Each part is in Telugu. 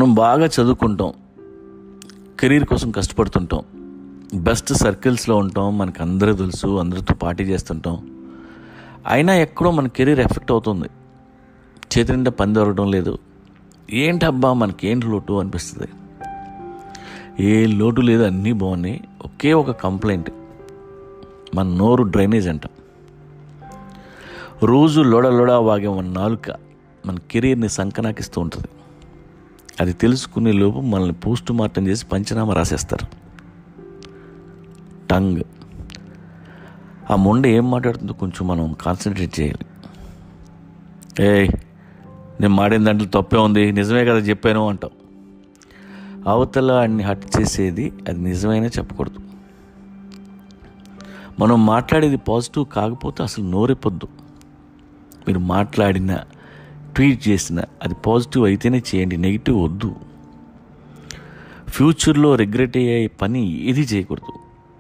మనం బాగా చదువుకుంటాం కెరీర్ కోసం కష్టపడుతుంటాం బెస్ట్ సర్కిల్స్లో ఉంటాం మనకు అందరూ తెలుసు అందరితో పార్టీ చేస్తుంటాం అయినా ఎక్కడో మన కెరీర్ ఎఫెక్ట్ అవుతుంది చేతి నిండా పని దొరకడం లేదు ఏంటబ్బా మనకేంటి లోటు అనిపిస్తుంది ఏ లోటు లేదు అన్నీ బాగున్నాయి ఒకే ఒక కంప్లైంట్ మన నోరు డ్రైనేజ్ అంటాం రోజు లోడ లోడ వాగే మన నాలుక మన కెరీర్ని సంకనాకిస్తూ ఉంటుంది అది తెలుసుకునే లోపు మనల్ని పోస్ట్ మార్టం చేసి పంచనామా రాసేస్తారు టంగ్ ఆ మొండ ఏం మాట్లాడుతుందో కొంచెం మనం కాన్సన్ట్రేట్ చేయాలి ఏయ్ నేను మాడిన దాంట్లో తప్పే ఉంది నిజమే కదా చెప్పాను అంటాం అవతల అన్ని హట్ చేసేది అది నిజమైనా చెప్పకూడదు మనం మాట్లాడేది పాజిటివ్ కాకపోతే అసలు నోరెప్పొద్దు మీరు మాట్లాడిన ట్వీట్ చేసిన అది పాజిటివ్ అయితేనే చేయండి నెగిటివ్ వద్దు ఫ్యూచర్లో రిగ్రెట్ అయ్యే పని ఏది చేయకూడదు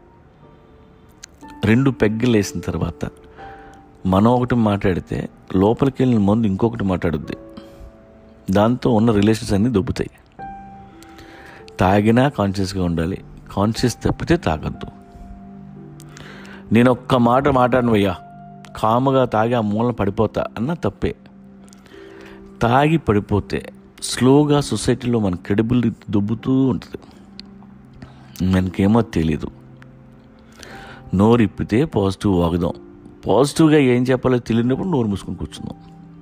రెండు పెగ్గలు వేసిన తర్వాత మనం ఒకటి మాట్లాడితే లోపలికి వెళ్ళిన ముందు ఇంకొకటి మాట్లాడుద్ది దాంతో ఉన్న రిలేషన్స్ అన్నీ దొబ్బుతాయి తాగినా కాన్షియస్గా ఉండాలి కాన్షియస్ తప్పితే తాగద్దు నేను ఒక్క మాట మాట్లాడనవయ్యా కాముగా తాగి ఆ మూలన పడిపోతా అన్న తప్పే తాగి పడిపోతే స్లోగా సొసైటీలో మన క్రెడిబిలిటీ దుబ్బుతూ ఉంటుంది మనకేమో తెలీదు నోరు ఇప్పితే పాజిటివ్ వాగుదాం పాజిటివ్గా ఏం చెప్పాలో తెలియనప్పుడు నోరు మూసుకొని కూర్చుందాం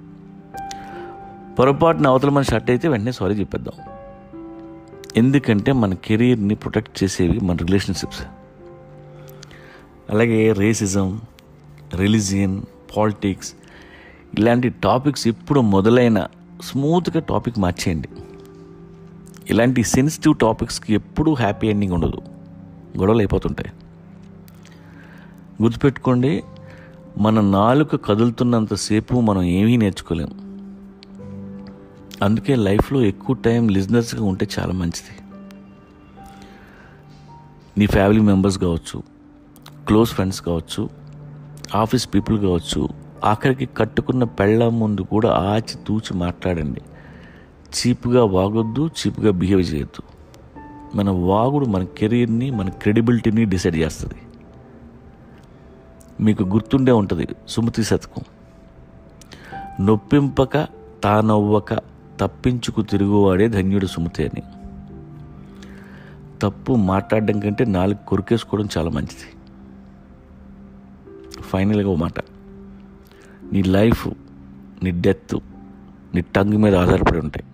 పొరపాటున అవతల మనిషి షర్ట్ అయితే వెంటనే సారీ చెప్పేద్దాం ఎందుకంటే మన కెరీర్ని ప్రొటెక్ట్ చేసేవి మన రిలేషన్షిప్స్ అలాగే రేసిజం రిలీజియన్ పాలిటిక్స్ ఇలాంటి టాపిక్స్ ఎప్పుడు మొదలైన స్మూత్గా టాపిక్ మార్చేయండి ఇలాంటి సెన్సిటివ్ టాపిక్స్కి ఎప్పుడూ హ్యాపీ ఎండింగ్ ఉండదు గొడవలు అయిపోతుంటాయి గుర్తుపెట్టుకోండి మన నాలుక కదులుతున్నంతసేపు మనం ఏమీ నేర్చుకోలేము అందుకే లైఫ్లో ఎక్కువ టైం లిజినెస్గా ఉంటే చాలా మంచిది నీ ఫ్యామిలీ మెంబర్స్ కావచ్చు క్లోజ్ ఫ్రెండ్స్ కావచ్చు ఆఫీస్ పీపుల్ కావచ్చు ఆఖరికి కట్టుకున్న పెళ్ళ ముందు కూడా ఆచి తూచి మాట్లాడండి చీప్గా వాగొద్దు చీప్గా బిహేవ్ చేయొద్దు మన వాగుడు మన కెరీర్ని మన క్రెడిబిలిటీని డిసైడ్ చేస్తుంది మీకు గుర్తుండే ఉంటుంది సుమతి శతకం నొప్పింపక తానవ్వక తప్పించుకు తిరుగువాడే ధన్యుడు సుమతి అని తప్పు మాట్లాడడం కంటే నాలుగు కొరికేసుకోవడం చాలా మంచిది ఫైనల్గా ఓ మాట నీ లైఫ్ నీ డెత్ నీ టంగ్ మీద ఆధారపడి ఉంటాయి